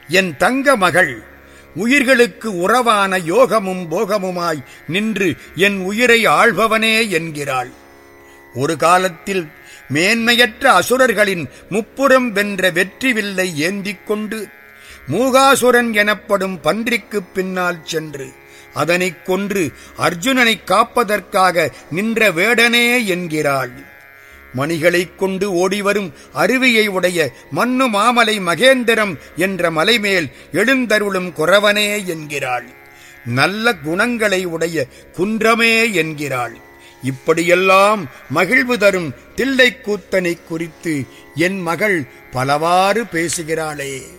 என் தங்க மகள் உயிர்களுக்கு உறவான யோகமும் போகமுமாய் நின்று என் உயிரை ஆள்பவனே என்கிறாள் ஒரு காலத்தில் மேன்மையற்ற அசுரர்களின் முப்புறம் வென்ற வெற்றி வில்லை ஏந்திக் கொண்டு மூகாசுரன் எனப்படும் பன்றிக்குப் பின்னால் சென்று அதனைக் கொன்று அர்ஜுனனைக் காப்பதற்காக நின்ற வேடனே என்கிறாள் மணிகளைக் கொண்டு ஓடிவரும் அருவியை உடைய மண்ணு மாமலை மகேந்திரம் என்ற மலைமேல் எழுந்தருளும் குறவனே என்கிறாள் நல்ல குணங்களை உடைய குன்றமே என்கிறாள் இப்படியெல்லாம் மகிழ்வு தரும் தில்லைக்கூத்தனை குறித்து என் மகள் பலவாறு பேசுகிறாளே